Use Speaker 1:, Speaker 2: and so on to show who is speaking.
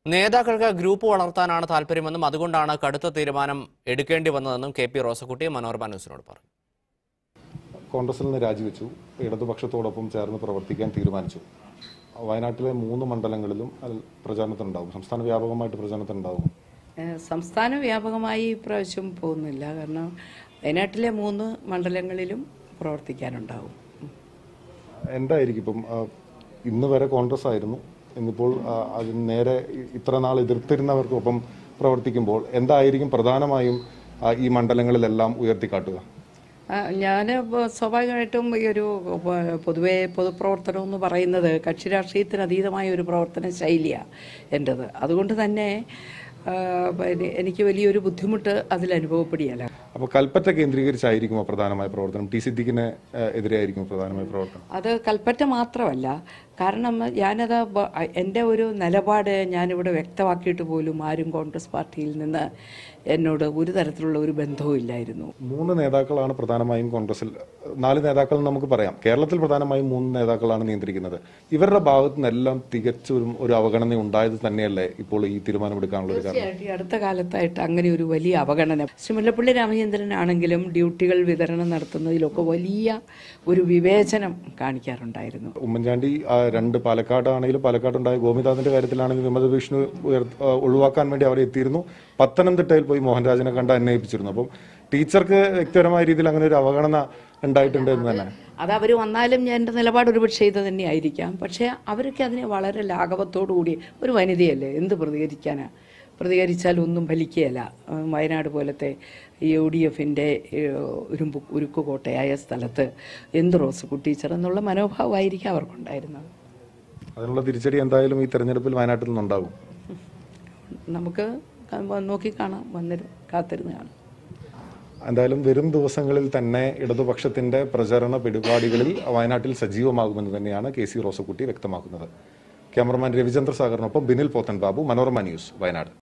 Speaker 1: നേതാക്കൾക്ക് ഗ്രൂപ്പ് വളർത്താനാണ് താല്പര്യമെന്നും അതുകൊണ്ടാണ് കടുത്ത തീരുമാനം എടുക്കേണ്ടി വന്നതെന്നും കെ പി റോസക്കുട്ടി മനോരമ ന്യൂസിനോട് പറഞ്ഞു
Speaker 2: കോൺഗ്രസിൽ നിന്ന് രാജിവെച്ചു ഇടതുപക്ഷത്തോടൊപ്പം ചേർന്ന് പ്രവർത്തിക്കാൻ തീരുമാനിച്ചു വയനാട്ടിലെ മൂന്ന് മണ്ഡലങ്ങളിലും അതിൽ പ്രചാരണത്തിനുണ്ടാവും സംസ്ഥാന വ്യാപകമായിട്ട് പ്രചാരണത്തിനുണ്ടാവും
Speaker 3: ഏഹ് സംസ്ഥാന വ്യാപകമായി ഇപ്രാവശ്യം പോകുന്നില്ല കാരണം വയനാട്ടിലെ മൂന്ന് മണ്ഡലങ്ങളിലും പ്രവർത്തിക്കാനുണ്ടാവും ഉം.
Speaker 2: എന്തായിരിക്കും ഇപ്പം ആ, ഇന്ന് വരെ കോൺഗ്രസ് ആയിരുന്നു ഇന്നിപ്പോൾ ആ, അതിന് നേരെ ഇ- ഇത്ര നാൾ എതിർത്തിരുന്നവർക്കൊപ്പം പ്രവർത്തിക്കുമ്പോൾ എന്തായിരിക്കും പ്രധാനമായും ആ, ഈ മണ്ഡലങ്ങളിലെല്ലാം ഉയർത്തിക്കാട്ടുക
Speaker 3: ആ, ഞാൻ ഇപ്പോ സ്വാഭാവികമായിട്ടും ഈ ഒരു പ- പൊതുവെ പൊതുപ്രവർത്തനം എന്ന് പറയുന്നത് കക്ഷി രാഷ്ട്രീയത്തിന് അതീതമായ ഒരു പ്രവർത്തന ശൈലിയാണ് എൻ്റെത് അതുകൊണ്ട് തന്നെ ആ, പിന്നെ എനിക്ക് വലിയൊരു ബുദ്ധിമുട്ട് അതിൽ അനുഭവപ്പെടുകയല്ല
Speaker 2: അപ്പോൾ കൽപ്പറ്റ കേന്ദ്രീകരിച്ചായിരിക്കുമോ പ്രധാനമായ പ്രവർത്തനം ടി സിദ്ദിഖിന് ആ, എതിരെയായിരിക്കും പ്രധാനമായ പ്രവർത്തനം
Speaker 3: അത് കൽപ്പറ്റ മാത്രമല്ല കാരണം ഞാനത് ബ- എൻ്റെ ഒരു നിലപാട് ഞാനിവിടെ വ്യക്തമാക്കിയിട്ട് പോലും ആരും കോൺഗ്രസ് പാർട്ടിയിൽ നിന്ന് എന്നോട് ഒരു തരത്തിലുള്ള ഒരു ബന്ധവും ഇല്ലായിരുന്നു
Speaker 2: മൂന്ന് നേതാക്കളാണ് പ്രധാനമായും കോൺഗ്രസിൽ നാല് നേതാക്കൾ എന്ന് നമുക്ക് പറയാം കേരളത്തിൽ പ്രധാനമായും മൂന്ന് നേതാക്കളാണ് നിയന്ത്രിക്കുന്നത് ഇവരുടെ ഭാഗത്തു നിന്നെല്ലാം തികച്ചും ഒരു അവഗണന ഉണ്ടായത് തന്നെയല്ലേ ഇപ്പോൾ ഈ തീരുമാനമെടുക്കാനുള്ള ഒരു കാരണം
Speaker 3: തീർച്ചയായിട്ടും ഈ അടുത്ത കാലത്തായിട്ട് അങ്ങനെ ഒരു വലിയ അവഗണന ശ്രീ മുല്ലപ്പള്ളി രാമചന്ദ്രനാണെങ്കിലും ഡ്യൂട്ടികൾ വിതരണം നടത്തുന്നതിലൊക്കെ വലിയ ഒരു വിവേചനം കാണിക്കാറുണ്ടായിരുന്നു
Speaker 2: ഉമ്മൻചാണ്ടി ആ, രണ്ട് പാലക്കാടാണെങ്കിലും പാലക്കാടുണ്ടായ ഗോപിനാഥിന്റെ കാര്യത്തിലാണെങ്കിലും വിമത ഭീഷണി ഉയർ ആ, ഒഴിവാക്കാൻ വേണ്ടി അവർ എത്തിയിരുന്നു പത്തനംതിട്ടയിൽ പോയി മോഹൻരാജിനെ കണ്ട് അന്വയിപ്പിച്ചിരുന്നു അപ്പം ടീച്ചർക്ക് വ്യക്തിപരമായ രീതിയിൽ അങ്ങനെ ഒരു അവഗണന ഉണ്ടായിട്ടുണ്ട് എന്ന് തന്നെ
Speaker 3: അത് അവർ വന്നാലും ഞാൻ എൻ്റെ നിലപാട് ഒരുപക്ഷെ ഇത് തന്നെയായിരിക്കാം പക്ഷേ അവരൊക്കെ അതിനെ വളരെ ലാഘവത്തോടു കൂടി ഒരു വനിതയല്ലേ എന്ത് പ്രതികരിക്കാനാ പ്രതികരിച്ചാൽ ഒന്നും ഫലിക്കുകയല്ല ഉം, വയനാട് പോലത്തെ യു ഡി എഫിൻ്റെ ഉരുമ്പ് ഉരുക്കുകോട്ടയായ സ്ഥലത്ത് എന്ത് റോസ് ടീച്ചർ എന്നുള്ള മനോഭാവമായിരിക്കും അവർക്കുണ്ടായിരുന്നത്
Speaker 2: അതിനുള്ള തിരിച്ചടി എന്തായാലും ഈ തെരഞ്ഞെടുപ്പിൽ വയനാട്ടിൽ നിന്നുണ്ടാകും
Speaker 3: നമുക്ക് ക- നോക്കി കാണാം വന്നിരുന്ന് കാത്തിരുന്ന് കാണാം
Speaker 2: എന്തായാലും വരും ദിവസങ്ങളിൽ തന്നെ ഇടതുപക്ഷത്തിന്റെ പ്രചരണ പരിപാടികളിൽ വയനാട്ടിൽ സജീവമാകുമെന്ന് തന്നെയാണ് കെ സി റോസക്കുട്ടി വ്യക്തമാക്കുന്നത് ക്യാമറമാൻ രവിചന്ദ്ര സാഗറിനൊപ്പം ബിനിൽ പോത്തൻ ബാബു മനോരമ ന്യൂസ് വയനാട്